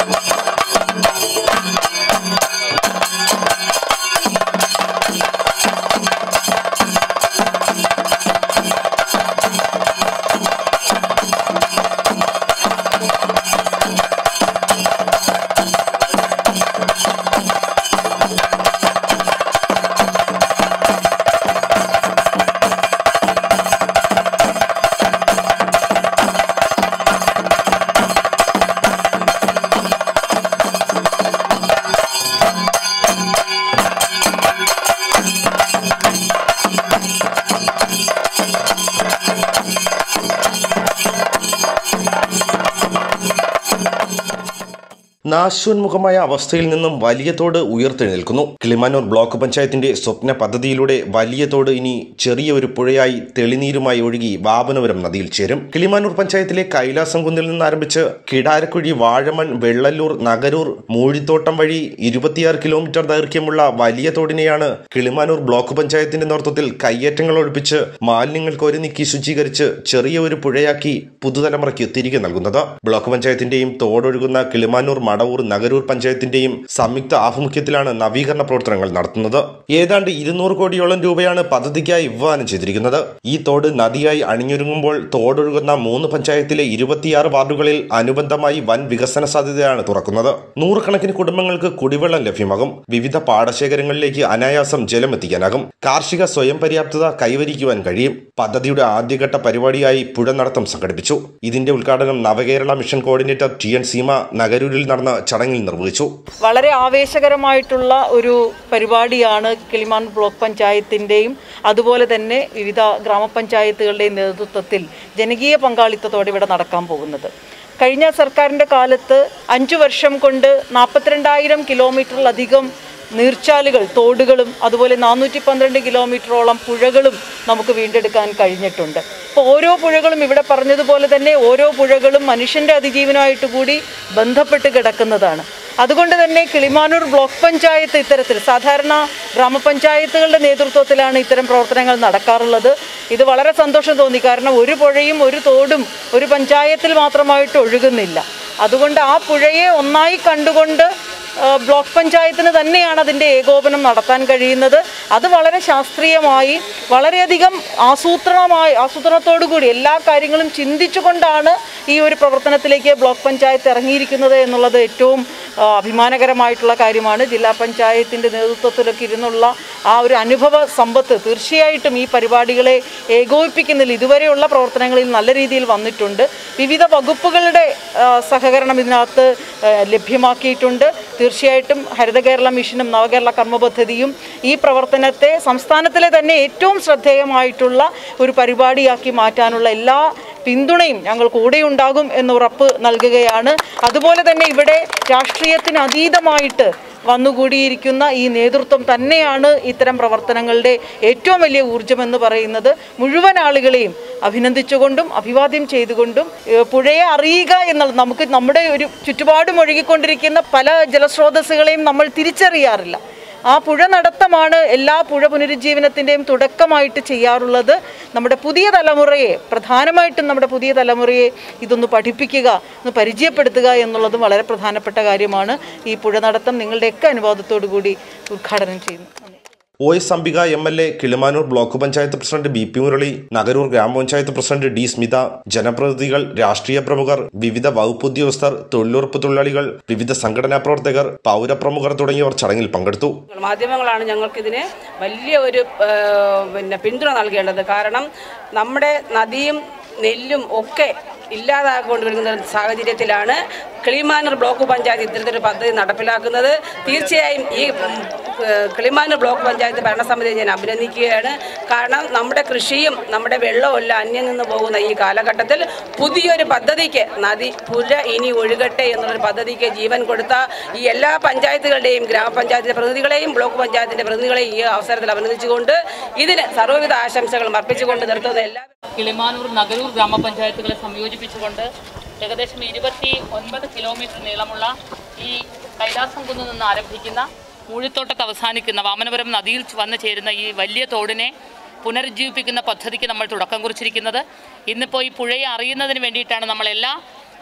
നാശോന്മുഖമായ അവസ്ഥയിൽ നിന്നും വലിയ തോട് ഉയർത്തെഴുന്നേൽക്കുന്നു കിളിമാനൂർ ബ്ലോക്ക് പഞ്ചായത്തിന്റെ സ്വപ്ന പദ്ധതിയിലൂടെ വലിയ തോട് ഇനി ചെറിയ ഒരു പുഴയായി തെളിനീരുമായി ഒഴുകി വാപനപുരം നദിയിൽ ചേരും കിളിമാനൂർ പഞ്ചായത്തിലെ കൈലാസം കുന്നിൽ നിന്ന് ആരംഭിച്ച് കിടാരക്കുഴി വാഴമൺ വെള്ളല്ലൂർ നഗരൂർ മൂഴിത്തോട്ടം വഴി ഇരുപത്തിയാറ് കിലോമീറ്റർ ദൈർഘ്യമുള്ള വലിയ തോടിനെയാണ് കിളിമാനൂർ ബ്ലോക്ക് പഞ്ചായത്തിന്റെ നേതൃത്വത്തിൽ കയ്യേറ്റങ്ങൾ ഒഴിപ്പിച്ച് മാലിന്യങ്ങൾ കോരി നീക്കി ശുചീകരിച്ച് ചെറിയ ഒരു പുഴയാക്കി പുതുതലമുറയ്ക്ക് തിരികെ നൽകുന്നത് ബ്ലോക്ക് പഞ്ചായത്തിന്റെയും തോടൊഴുകുന്ന കിളിമാനൂർ മടവൂർ നഗരൂർ പഞ്ചായത്തിന്റെയും സംയുക്ത ആഭിമുഖ്യത്തിലാണ് നവീകരണ പ്രവർത്തനങ്ങൾ നടത്തുന്നത് ഏതാണ്ട് ഇരുന്നൂറ് കോടിയോളം രൂപയാണ് പദ്ധതിക്കായി വിഭാവനം ചെയ്തിരിക്കുന്നത് ഈ തോട് നദിയായി അണിഞ്ഞൊരുങ്ങുമ്പോൾ തോടൊഴുകുന്ന മൂന്ന് പഞ്ചായത്തിലെ ഇരുപത്തിയാറ് വാർഡുകളിൽ അനുബന്ധമായി വൻ വികസന സാധ്യതയാണ് തുറക്കുന്നത് നൂറുകണക്കിന് കുടുംബങ്ങൾക്ക് കുടിവെള്ളം ലഭ്യമാകും വിവിധ പാടശേഖരങ്ങളിലേക്ക് അനായാസം ജലം എത്തിക്കാനാകും കാർഷിക സ്വയം പര്യാപ്തത കൈവരിക്കുവാൻ കഴിയും പദ്ധതിയുടെ ആദ്യഘട്ട പരിപാടിയായി പുഴ നടത്തം സംഘടിപ്പിച്ചു ഇതിന്റെ ഉദ്ഘാടനം Navakerala mission coordinator T N Seema നഗരൂരിൽ നടന്ന ചടങ്ങിൽ നിർവഹിച്ചു വളരെ ആവേശകരമായിട്ടുള്ള ഒരു പരിപാടിയാണ് കിളിമാൻ ബ്ലോക്ക് പഞ്ചായത്തിൻ്റെയും അതുപോലെ തന്നെ വിവിധ ഗ്രാമപഞ്ചായത്തുകളുടെയും നേതൃത്വത്തിൽ ജനകീയ പങ്കാളിത്തത്തോടെ ഇവിടെ നടക്കാൻ പോകുന്നത് കഴിഞ്ഞ സർക്കാരിൻ്റെ കാലത്ത് അഞ്ചു വർഷം കൊണ്ട് നാൽപ്പത്തിരണ്ടായിരം കിലോമീറ്ററിലധികം നീർച്ചാലുകൾ തോടുകളും അതുപോലെ നാനൂറ്റി പന്ത്രണ്ട് കിലോമീറ്ററോളം പുഴകളും നമുക്ക് വീണ്ടെടുക്കാൻ കഴിഞ്ഞിട്ടുണ്ട് അപ്പോൾ ഓരോ പുഴകളും ഇവിടെ പറഞ്ഞതുപോലെ തന്നെ ഓരോ പുഴകളും മനുഷ്യൻ്റെ അതിജീവനമായിട്ട് കൂടി ബന്ധപ്പെട്ട് കിടക്കുന്നതാണ് അതുകൊണ്ട് തന്നെ കിളിമാനൂർ ബ്ലോക്ക് പഞ്ചായത്ത് ഇത്തരത്തിൽ സാധാരണ ഗ്രാമപഞ്ചായത്തുകളുടെ നേതൃത്വത്തിലാണ് ഇത്തരം പ്രവർത്തനങ്ങൾ നടക്കാറുള്ളത് ഇത് വളരെ സന്തോഷം തോന്നി കാരണം ഒരു പുഴയും ഒരു തോടും ഒരു പഞ്ചായത്തിൽ മാത്രമായിട്ട് ഒഴുകുന്നില്ല അതുകൊണ്ട് ആ പുഴയെ ഒന്നായി കണ്ടുകൊണ്ട് ആ, ബ്ലോക്ക് പഞ്ചായത്തിന് തന്നെയാണ് അതിൻ്റെ ഏകോപനം നടത്താൻ കഴിയുന്നത് അത് വളരെ ശാസ്ത്രീയമായി വളരെയധികം ആസൂത്രണമായി ആസൂത്രണത്തോടു കൂടി എല്ലാ കാര്യങ്ങളും ചിന്തിച്ചുകൊണ്ടാണ് ഈ ഒരു പ്രവർത്തനത്തിലേക്ക് ബ്ലോക്ക് പഞ്ചായത്ത് ഇറങ്ങിയിരിക്കുന്നത് എന്നുള്ളത് ഏറ്റവും ആ, അഭിമാനകരമായിട്ടുള്ള കാര്യമാണ് ജില്ലാ പഞ്ചായത്തിൻ്റെ നേതൃത്വത്തിലൊക്കെ ഇരുന്നുള്ള ആ ഒരു അനുഭവ സമ്പത്ത് തീർച്ചയായിട്ടും ഈ പരിപാടികളെ ഏകോപിപ്പിക്കുന്നതിൽ ഇതുവരെയുള്ള പ്രവർത്തനങ്ങളിൽ നല്ല രീതിയിൽ വന്നിട്ടുണ്ട് വിവിധ വകുപ്പുകളുടെ ആ, സഹകരണം ഇതിനകത്ത് ആ, ലഭ്യമാക്കിയിട്ടുണ്ട് തീർച്ചയായിട്ടും ഹരിത കേരള മിഷനും നവകേരള കർമ്മ പദ്ധതിയും ഈ പ്രവർത്തനത്തെ സംസ്ഥാനത്തിലെ തന്നെ ഏറ്റവും ശ്രദ്ധേയമായിട്ടുള്ള ഒരു പരിപാടിയാക്കി മാറ്റാനുള്ള എല്ലാ പിന്തുണയും ഞങ്ങൾ കൂടെയുണ്ടാകും എന്ന് ഉറപ്പ് നൽകുകയാണ് അതുപോലെ തന്നെ ഇവിടെ രാഷ്ട്രീയത്തിന് അതീതമായിട്ട് വന്നുകൂടിയിരിക്കുന്ന ഈ നേതൃത്വം തന്നെയാണ് ഇത്തരം പ്രവർത്തനങ്ങളുടെ ഏറ്റവും വലിയ ഊർജ്ജമെന്ന് പറയുന്നത് മുഴുവൻ ആളുകളെയും അഭിനന്ദിച്ചുകൊണ്ടും അഭിവാദ്യം ചെയ്തുകൊണ്ടും ഏഹ് പുഴയെ അറിയുക എന്നുള്ളത് നമുക്ക് നമ്മുടെ ഒരു ചുറ്റുപാടും ഒഴുകിക്കൊണ്ടിരിക്കുന്ന പല ജലസ്രോതസ്സുകളെയും നമ്മൾ തിരിച്ചറിയാറില്ല ആ പുഴ നടത്തമാണ് എല്ലാ പുഴ പുനരുജ്ജീവനത്തിൻ്റെയും തുടക്കമായിട്ട് ചെയ്യാറുള്ളത് നമ്മുടെ പുതിയ തലമുറയെ പ്രധാനമായിട്ടും നമ്മുടെ പുതിയ തലമുറയെ ഇതൊന്ന് പഠിപ്പിക്കുക ഒന്ന് പരിചയപ്പെടുത്തുക എന്നുള്ളതും വളരെ പ്രധാനപ്പെട്ട കാര്യമാണ് ഈ പുഴ നടത്തം നിങ്ങളുടെയൊക്കെ അനുവാദത്തോടു കൂടി ഉദ്ഘാടനം ചെയ്യുന്നു നന്ദി. O S Ambika M L A Kilimanoor block panchayat president B P Murali Nagaroor gramapanchayat president D Smitha ജനപ്രതിനിധികൾ രാഷ്ട്രീയ പ്രമുഖർ വിവിധ വകുപ്പ് ഉദ്യോഗസ്ഥർ തൊഴിലുറപ്പ് തൊഴിലാളികൾ വിവിധ സംഘടനാ പ്രവർത്തകർ പൗരപ്രമുഖർ തുടങ്ങിയവർ ചടങ്ങിൽ പങ്കെടുത്തു മാധ്യമങ്ങളാണ് ഞങ്ങൾക്കിതിന് വലിയ ഒരു ആ, പിന്നെ പിന്തുണ നൽകേണ്ടത് കാരണം നമ്മുടെ നദിയും നെല്ലും ഒക്കെ ഇല്ലാതാക്കൊണ്ടിരിക്കുന്ന ഒരു സാഹചര്യത്തിലാണ് കിളിമാനൂർ ബ്ലോക്ക് പഞ്ചായത്ത് ഇത്തരത്തിലൊരു പദ്ധതി നടപ്പിലാക്കുന്നത് തീർച്ചയായും ഈ ഉം, ഏഹ്, കിളിമാനൂർ ബ്ലോക്ക് പഞ്ചായത്ത് ഭരണസമിതിയെ ഞാൻ അഭിനന്ദിക്കുകയാണ് കാരണം നമ്മുടെ കൃഷിയും നമ്മുടെ വെള്ളവും എല്ലാം അന്യം നിന്ന് പോകുന്ന ഈ കാലഘട്ടത്തിൽ പുതിയൊരു പദ്ധതിക്ക് നദി പുഴ ഇനി ഒഴുകട്ടെ എന്നുള്ളൊരു പദ്ധതിക്ക് ജീവൻ കൊടുത്ത ഈ എല്ലാ പഞ്ചായത്തുകളുടെയും ഗ്രാമപഞ്ചായത്തിൻ്റെ പ്രതിനിധികളെയും ബ്ലോക്ക് പഞ്ചായത്തിൻ്റെ പ്രതിനിധികളെയും ഈ അവസരത്തിൽ അഭിനന്ദിച്ചുകൊണ്ട് ഇതിന് സർവ്വവിധ ആശംസകളും അർപ്പിച്ചുകൊണ്ട് നിർത്തുന്ന എല്ലാ കിളിമാനൂർ നഗരൂർ ഗ്രാമപഞ്ചായത്തുകളെ സംയോജിപ്പിച്ചുകൊണ്ട് ഏകദേശം ഇരുപത്തി ഒൻപത് കിലോമീറ്റർ നീളമുള്ള ഈ കൈലാസം കുന്ന് നിന്ന് ആരംഭിക്കുന്ന മൂഴിത്തോട്ടത്ത് അവസാനിക്കുന്ന വാമനപുരം നദിയിൽ വന്നു ചേരുന്ന ഈ വലിയ തോടിനെ പുനരുജ്ജീവിപ്പിക്കുന്ന പദ്ധതിക്ക് നമ്മൾ തുടക്കം കുറിച്ചിരിക്കുന്നത് ഇന്നിപ്പോൾ ഈ പുഴയെ അറിയുന്നതിന് വേണ്ടിയിട്ടാണ് നമ്മളെല്ലാ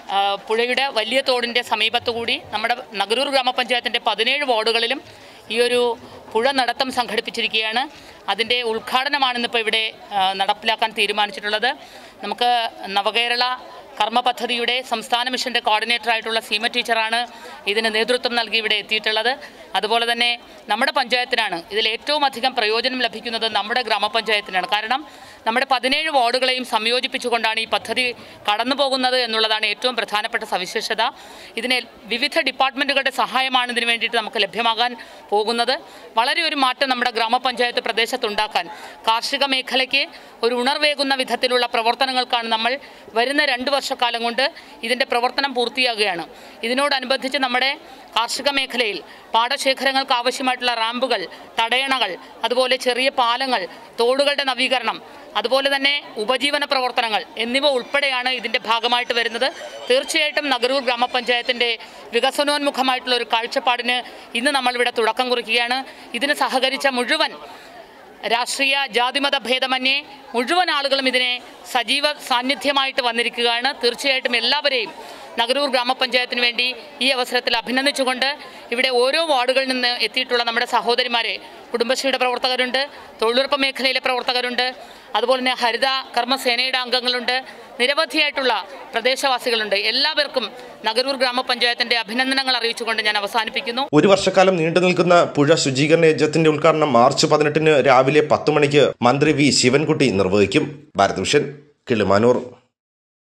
ആ, പുഴയുടെ വലിയ തോടിൻ്റെ സമീപത്തുകൂടി നമ്മുടെ നഗരൂർ ഗ്രാമപഞ്ചായത്തിൻ്റെ പതിനേഴ് വാർഡുകളിലും ഈ ഒരു പുഴ നടത്തം സംഘടിപ്പിച്ചിരിക്കുകയാണ് അതിൻ്റെ ഉദ്ഘാടനമാണിന്നിപ്പോൾ ഇവിടെ ആ, നടപ്പിലാക്കാൻ തീരുമാനിച്ചിട്ടുള്ളത് നമുക്ക് നവകേരള കർമ്മ പദ്ധതിയുടെ സംസ്ഥാന മിഷൻ്റെ കോർഡിനേറ്ററായിട്ടുള്ള സീമ ടീച്ചറാണ് ഇതിന് നേതൃത്വം നൽകി ഇവിടെ എത്തിയിട്ടുള്ളത് അതുപോലെ തന്നെ നമ്മുടെ പഞ്ചായത്തിനാണ് ഇതിൽ ഏറ്റവും അധികം പ്രയോജനം ലഭിക്കുന്നത് നമ്മുടെ ഗ്രാമപഞ്ചായത്തിനാണ് കാരണം നമ്മുടെ പതിനേഴ് വാർഡുകളെയും സംയോജിപ്പിച്ചുകൊണ്ടാണ് ഈ പദ്ധതി കടന്നു പോകുന്നത് എന്നുള്ളതാണ് ഏറ്റവും പ്രധാനപ്പെട്ട സവിശേഷത ഇതിന് വിവിധ ഡിപ്പാർട്ട്മെൻറ്റുകളുടെ സഹായമാണ് ഇതിന് വേണ്ടിയിട്ട് നമുക്ക് ലഭ്യമാകാൻ പോകുന്നത് വളരെ ഒരു മാറ്റം നമ്മുടെ ഗ്രാമപഞ്ചായത്ത് പ്രദേശത്തുണ്ടാക്കാൻ കാർഷിക മേഖലയ്ക്ക് ഒരു ഉണർവേകുന്ന വിധത്തിലുള്ള പ്രവർത്തനങ്ങൾക്കാണ് നമ്മൾ വരുന്ന രണ്ട് വർഷക്കാലം കൊണ്ട് ഇതിൻ്റെ പ്രവർത്തനം പൂർത്തിയാകുകയാണ് ഇതിനോടനുബന്ധിച്ച് നമ്മുടെ കാർഷിക മേഖലയിൽ പാടശേഖരങ്ങൾക്ക് ആവശ്യമായിട്ടുള്ള റാമ്പുകൾ തടയണകൾ അതുപോലെ ചെറിയ പാലങ്ങൾ തോടുകളുടെ നവീകരണം അതുപോലെ തന്നെ ഉപജീവന പ്രവർത്തനങ്ങൾ എന്നിവ ഉൾപ്പെടെയാണ് ഇതിൻ്റെ ഭാഗമായിട്ട് വരുന്നത് തീർച്ചയായിട്ടും നഗരൂർ ഗ്രാമപഞ്ചായത്തിൻ്റെ വികസനോന്മുഖമായിട്ടുള്ള ഒരു കാഴ്ചപ്പാടിന് ഇന്ന് നമ്മളിവിടെ തുടക്കം കുറിക്കുകയാണ് ഇതിന് സഹകരിച്ച മുഴുവൻ രാഷ്ട്രീയ ജാതിമത ഭേദമന്യേ മുഴുവൻ ആളുകളും ഇതിനെ സജീവ സാന്നിധ്യമായിട്ട് വന്നിരിക്കുകയാണ് തീർച്ചയായിട്ടും എല്ലാവരെയും നഗരൂർ ഗ്രാമപഞ്ചായത്തിന് വേണ്ടി ഈ അവസരത്തിൽ അഭിനന്ദിച്ചുകൊണ്ട് ഇവിടെ ഓരോ വാർഡുകളിൽ നിന്ന് എത്തിയിട്ടുള്ള നമ്മുടെ സഹോദരിമാരെ കുടുംബശ്രീയുടെ പ്രവർത്തകരുണ്ട് തൊഴിലുറപ്പ് മേഖലയിലെ പ്രവർത്തകരുണ്ട് അതുപോലെ തന്നെ ഹരിത കർമ്മസേനയുടെ അംഗങ്ങളുണ്ട് നിരവധിയായിട്ടുള്ള പ്രദേശവാസികളുണ്ട് എല്ലാവർക്കും നഗരൂർ ഗ്രാമപഞ്ചായത്തിൻ്റെ അഭിനന്ദനങ്ങൾ അറിയിച്ചുകൊണ്ട് ഞാൻ അവസാനിപ്പിക്കുന്നു ഒരു വർഷക്കാലം നീണ്ടു നിൽക്കുന്ന പുഴ ശുചീകരണ യജ്ഞത്തിന്റെ ഉദ്ഘാടനം മാർച്ച് പതിനെട്ടിന് രാവിലെ പത്ത് മണിക്ക് മന്ത്രി വി ശിവൻകുട്ടി നിർവഹിക്കും ഭാരത് വിഷൻ കിളിമാനൂർ